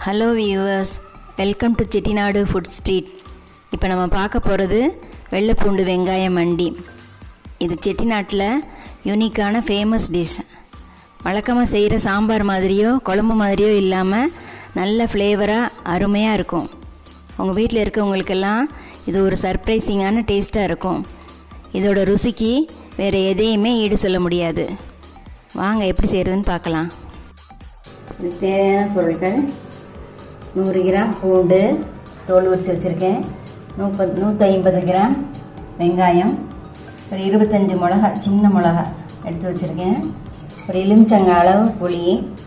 hello viewers welcome to Chettinad food street இப்போ நம்ம பார்க்க போகிறது வெள்ளைப்பூண்டு வெங்காயம் மண்டி இது செட்டிநாட்டில் யூனிக்கான ஃபேமஸ் டிஷ் வழக்கமாக செய்கிற சாம்பார் மாதிரியோ குழம்பு மாதிரியோ இல்லாமல் நல்ல ஃப்ளேவராக அருமையாக இருக்கும் உங்கள் வீட்டில் இருக்கவங்களுக்கெல்லாம் இது ஒரு சர்ப்ரைசிங்கான டேஸ்ட்டாக இருக்கும் இதோட ருசிக்கு வேறு எதையுமே ஈடு சொல்ல முடியாது வாங்க எப்படி செய்கிறதுன்னு பார்க்கலாம் இதுக்கு தேவையான பொருட்கள் நூறு கிராம் பூண்டு தோல் உரித்து வச்சுருக்கேன் நூப்பது நூற்றி ஐம்பது கிராம் வெங்காயம் ஒரு இருபத்தஞ்சி மிளகா சின்ன மிளகா எடுத்து வச்சுருக்கேன் ஒரு எலுமிச்சங்க அளவு புளி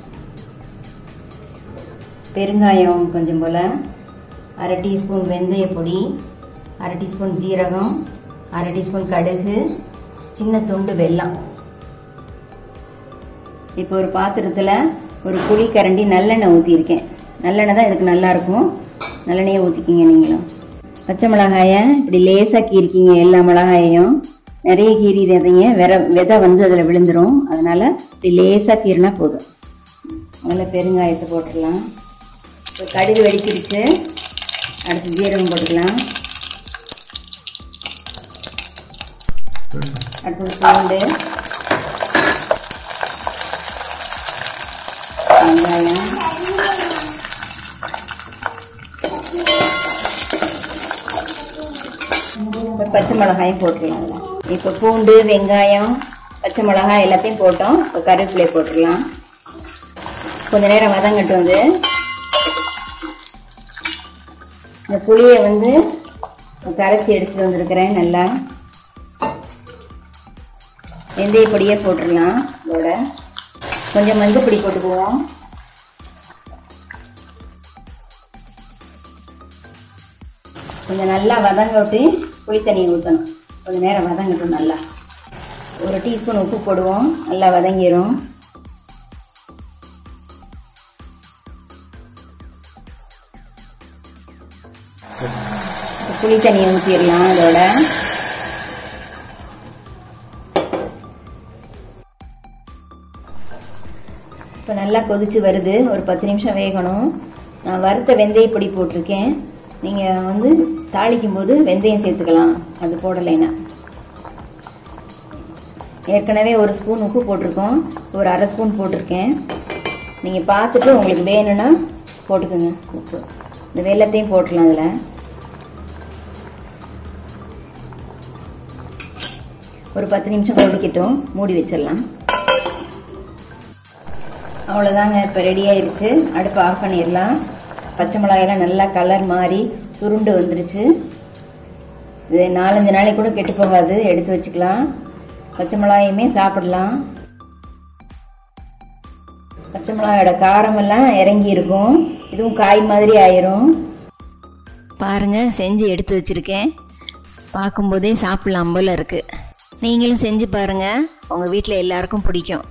பெருங்காயம் கொஞ்சம் போல் அரை டீஸ்பூன் வெந்தய பொடி அரை டீஸ்பூன் ஜீரகம் அரை டீஸ்பூன் கடுகு சின்ன துண்டு வெல்லம் இப்போ ஒரு பாத்திரத்தில் ஒரு புளி கரண்டி நல்லெண்ணெய் ஊற்றிருக்கேன் நல்லெண்ணெய் தான் இதுக்கு நல்லாயிருக்கும் நல்லெண்ணெயை ஊற்றிக்கிங்க நீங்களும் பச்சை மிளகாயை இப்படி லேசாக கீறிக்கிங்க எல்லா மிளகாயையும் நிறைய கீறிடாதீங்க விர விதை வந்து அதில் விழுந்துடும் அதனால் இப்படி லேசாக கீறினா போதும் அதில் பெருங்காயத்தை போட்டுடலாம் இப்போ கடுகு வெடிச்சிருச்சு அடுத்து ஜீரகம் போட்டுக்கலாம் அடுத்தது பூண்டு வெங்காயம் இப்போ பச்சை மிளகாயும் போட்டுடலாம் அதில் இப்போ பூண்டு வெங்காயம் பச்சை மிளகாய் எல்லாத்தையும் போட்டோம் இப்போ கருவேப்பிலை போட்டுடலாம் கொஞ்ச நேரம் வதங்கட்டும் வந்து இந்த புளியை வந்து கரைச்சி எடுத்துட்டு வந்திருக்கிறேன் நல்லா வெந்தய பொடியே போட்டுடலாம் இதோட கொஞ்சம் மஞ்சள் பொடி போட்டுக்குவோம் கொஞ்சம் நல்லா வதங்க விட்டு புளி தண்ணி ஊற்றணும் கொஞ்சம் நேரம் வதங்கட்டும் நல்லா ஒரு டீஸ்பூன் உப்பு போடுவோம் நல்லா வதங்கிடும் புளி தண்ணியை ஊற்றிடலாம் அதோட இப்போ நல்லா கொதிச்சு வருது ஒரு பத்து நிமிஷம் வேகணும் நான் வறுத்த வெந்தய பொடி போட்டிருக்கேன் நீங்கள் வந்து தாளிக்கும் போது வெந்தயம் சேர்த்துக்கலாம் அது போடலைன்னா ஏற்கனவே ஒரு ஸ்பூன் உப்பு போட்டிருக்கோம் ஒரு அரை ஸ்பூன் போட்டிருக்கேன் நீங்கள் பார்த்துட்டு உங்களுக்கு வேணும்னா போட்டுக்கோங்க உப்பு இந்த வெள்ளத்தையும் போட்டுடலாம் அதில் ஒரு பத்து நிமிஷம் கொதிக்கட்டும் மூடி வச்சிடலாம் அவ்வளோதாங்க இப்போ ரெடி ஆயிடுச்சு அடுப்பு ஆஃப் பண்ணிடலாம் பச்சை மிளகாயெல்லாம் நல்லா கலர் மாறி சுருண்டு வந்துருச்சு இது நாலஞ்சு நாளைக்கு கூட கெட்டு போகாது எடுத்து வச்சுக்கலாம் பச்சை மிளகாயுமே சாப்பிடலாம் பச்சை மிளகாயோட காரமெல்லாம் இறங்கி இருக்கும் இதுவும் காய் மாதிரி ஆயிரும் பாருங்க செஞ்சு எடுத்து வச்சிருக்கேன் பார்க்கும்போதே சாப்பிடலாம் போல இருக்கு நீங்களும் செஞ்சு பாருங்க உங்கள் வீட்டில் எல்லாருக்கும் பிடிக்கும்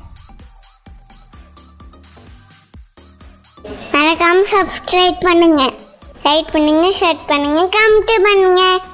மறக்காம சப்ஸ்கிரைப் பண்ணுங்க லைக் பண்ணுங்க ஷேர் பண்ணுங்க கமெண்ட் பண்ணுங்க